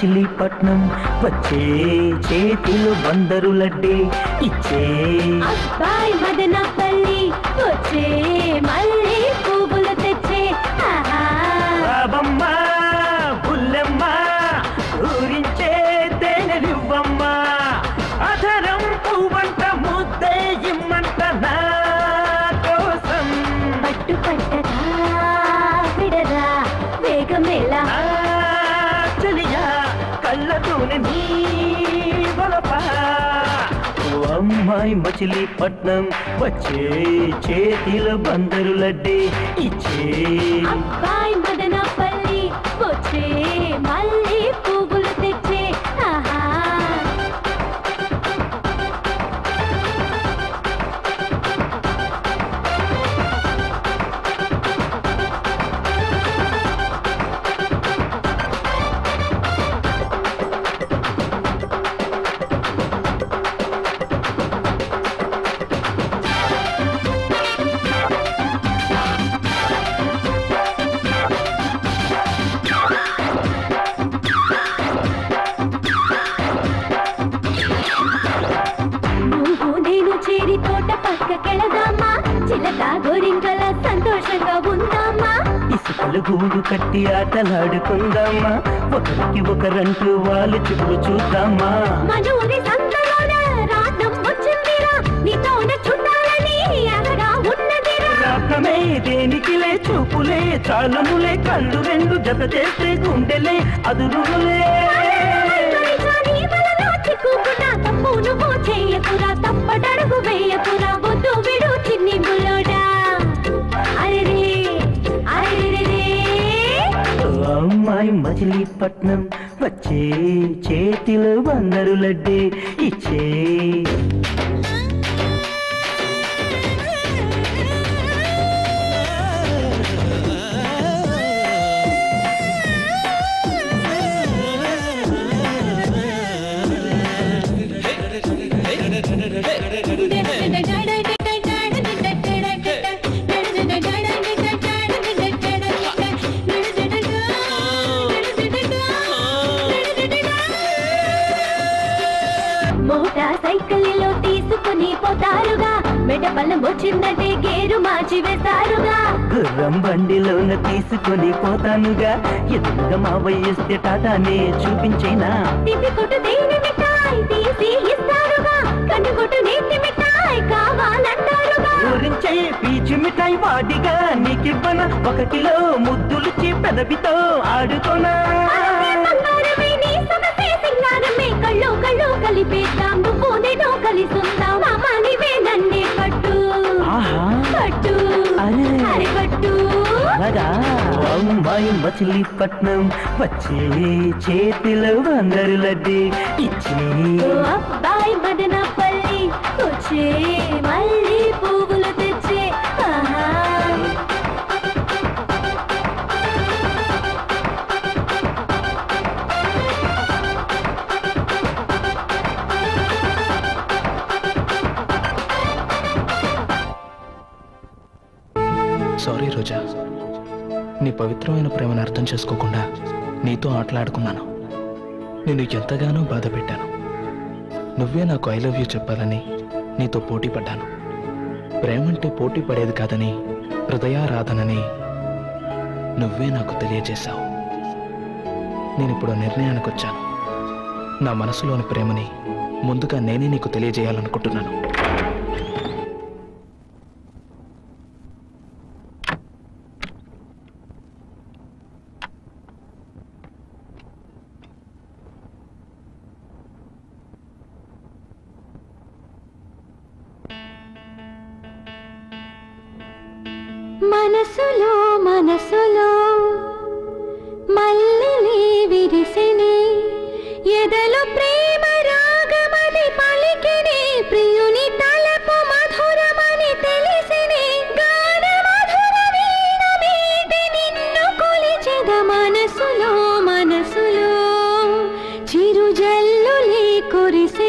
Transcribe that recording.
మచిలీపట్నం వచ్చే చేతిలో బందరు లడ్డే ఇచ్చే అబ్బాయి మదనపల్లి వచ్చే మళ్ళీ పువ్వులు తెచ్చే ఆహా. బాబమ్మ బుల్లెమ్మ ఊరించే తేనెలివ్వమ్మ అధరం పువ్వంట ముద్దే ఇమ్మంట నా కోసం పట్టు పట్టదా విడదా వేగమేలా ఆ చలియా కళ్ళతోనే నీ బలప ఓ అమ్మాయి మచిలీపట్నం వచ్చే చేతిలో బందరు లడ్డే ఇచ్చే అబ్బాయి మదనపల్లి వచ్చే మళ్ళీ పువ్వులు తెచ్చే ఆహా నువ్వు నేను చేరి తోట పక్కకెళదామా చిలక గోరింకల సంతోషంగా ఉందామా ఇసుకలు గూడు కట్టి ఆటలాడుకుందామా ఒకరికి ఒకరంటూ వాళ్ళు చూపులు చూద్దామా మనూరి సంతలోన రాటం వచ్చిందిరా నీతోన చుట్టాలని అనగా ఉన్నదిరా రాకమే దేనికిలే చూపులే చాలునులే కళ్ళు రెండు జత చేస్తే గుండెలే అదురులే తొలిసారి వలలో చిక్కుకున్నా తప్పు నువ్వు చేయకురా తప్పటడుగు వేయకురా వద్దు విడు చిన్ని బుల్లోడా అరెరే అరెరే ఓ అమ్మాయి మచిలీపట్నం వచ్చే చేతిలో బందరు లడ్డే ఇచ్చే మోటార్ సైకిల్లో తీసుకుని పోతారుగా మెడపల్లం వచ్చిందంటే గేరు మార్చి వేస్తారుగా గుర్రం బండిలోన తీసుకొని పోతానుగా ఎదురుగా మా వయస్తే టాటానే చూపించేనా తిప్పి కొట్టు దేని మిఠాయి తీసి ఇస్తారుగా కన్ను కొట్టు నేతి మిఠాయి కావాలంటారుగా ఊరించే పీచు మిఠాయి వాడిగా నీకివ్వన ఒక కిలో ముద్దులుచి పెదవితో ఆడుకోనా మనసే బంగారమే, నీ సొగసే సింగారమే, కళ్ళు కళ్ళు కలిపేద్దాం నువ్వు నేను కలిసుందాం మామ నీవే నన్నే పట్టు ఆహా పట్టు అరే. అరే పట్టు అలాగా అమ్మాయి మచిలీపట్నం వచ్చే చేతిలో బందరు లడ్డి ఇచ్చే ఓ అబ్బాయి మదనపల్లి వచ్చే మళ్ళీ పువ్వులు తెచ్చే ఆహా సారీ రోజా నీ పవిత్రమైన ప్రేమను అర్థం చేసుకోకుండా నీతో ఆటలాడుకున్నాను నిన్ను ఎంతగానో బాధ పెట్టాను నువ్వే నాకు ఐ లవ్ యూ చెప్పాలని నీతో పోటీ పడ్డాను ప్రేమంటే పోటీ పడేది కాదని హృదయారాధనని నువ్వే నాకు తెలియజేశావు నేను ఇప్పుడు నిర్ణయానికి వచ్చాను నా మనసులోని ప్రేమని ముందుగా నేనే నీకు తెలియజేయాలనుకుంటున్నాను మనసులో మనసులో మల్లెలే విరిసిని ఎదలో ప్రేమ రాగమది పలికిని ప్రియుని తలపు మధురమని తెలిసిని గాన మధుర వీణ మీటి నిన్ను కొలిచెద మనసులో మనసులో చిరుజల్లులే కురిసి